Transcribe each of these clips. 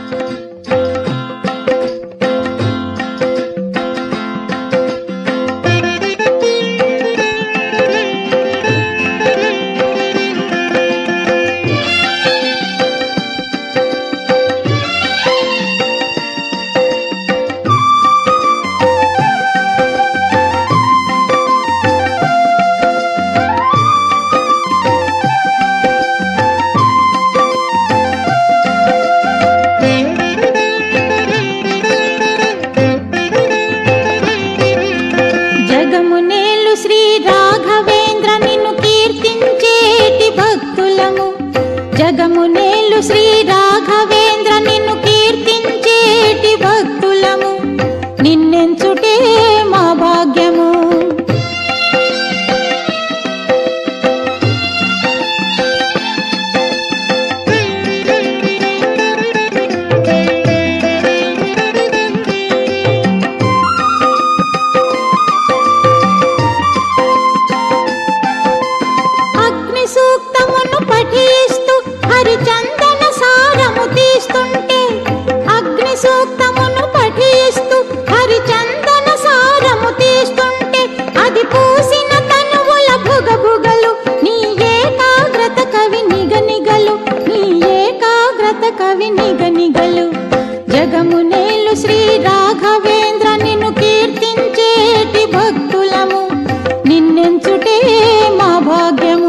జగము నేలు శ్రీ రాఘవేంద్ర నిన్ను కీర్తించేటి భక్తులము జగము నేలు శ్రీ రాఘవేంద్ర నిన్ను కీర్తించేటి భక్తులము నిన్నెంచుటే మా భాగ్యము అగ్ని సూక్తమును పఠిస్తూ హరిచందన సారము తీస్తుంటే అగ్ని సూక్తమును పఠిస్తూ హరిచందన సారము తీస్తుంటే అది పూసిన తనువుల భుగభుగలు నీ ఏకాగ్రత కవి నిగనిగలు నీ ఏకాగ్రత కవి నిగనిగలు జగము నేలు శ్రీ రాఘవేంద్ర నిన్ను కీర్తించేటి భక్తులము నిన్నెంచుటే మా భాగ్యము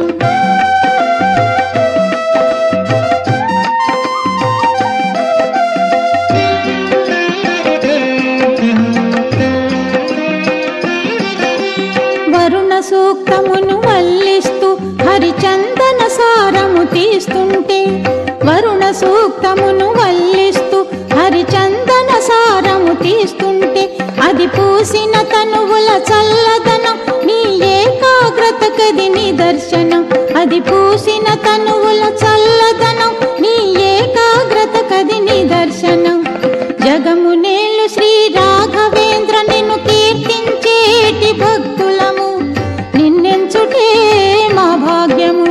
వరుణ సూక్తమును వల్లిస్తూ హరిచందన సారము తీస్తుంటే వరుణ సూక్తమును వల్లిస్తూ హరిచందన సారము తీస్తుంటే అది పూసిన తనువుల చల్లదనం నీ ఏకాగ్రత కది నిదర్శనం అది పూసిన తనువుల చల్లదనం నీ ఏకాగ్రత కది నిదర్శనం జగము నేలు శ్రీ రాఘవేంద్ర నిన్ను కీర్తించేటి భక్తులము నిన్నెంచుటే మా భాగ్యము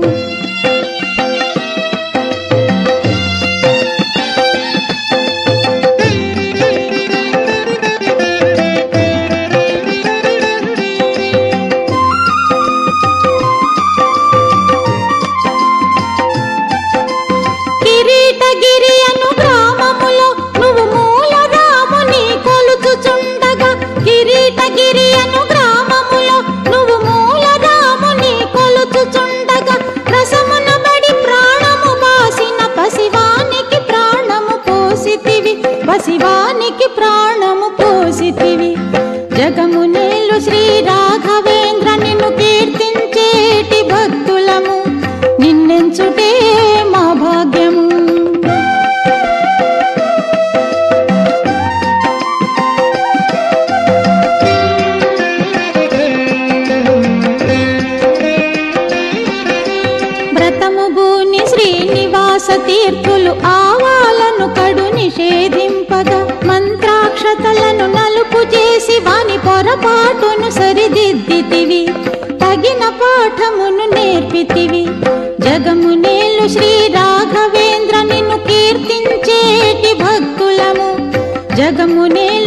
కిరీటగిరి అను గ్రామములో నువ్వు మూల రాముని కొలుచుచుండగా కిరీటగిరి అను గ్రామములో నువ్వు మూల రాముని కొలుచుచుండగా రసమున బడి ప్రాణము బాసిన పసివానికి ప్రాణము పోసితివి పసివానికి ప్రాణము పోసితివి జగము నేలు శ్రీ రాఘవేంద్ర నిన్ను కీర్తించేటి భక్తులము నిన్నెంచుటే మా భాగ్యము వ్రతము భూని శ్రీనివాస తీర్థులు ఆవాలను కడు నిషేధింపగా మంత్రాక్షతలను నలుపు చేసి వాని పొరపాటును సరిదిద్దితివి తగిన పాఠమును నేర్పితివి జగము నేలు శ్రీ రాఘవేంద్ర నిన్ను కీర్తించేటి భక్తులము జగము నేలు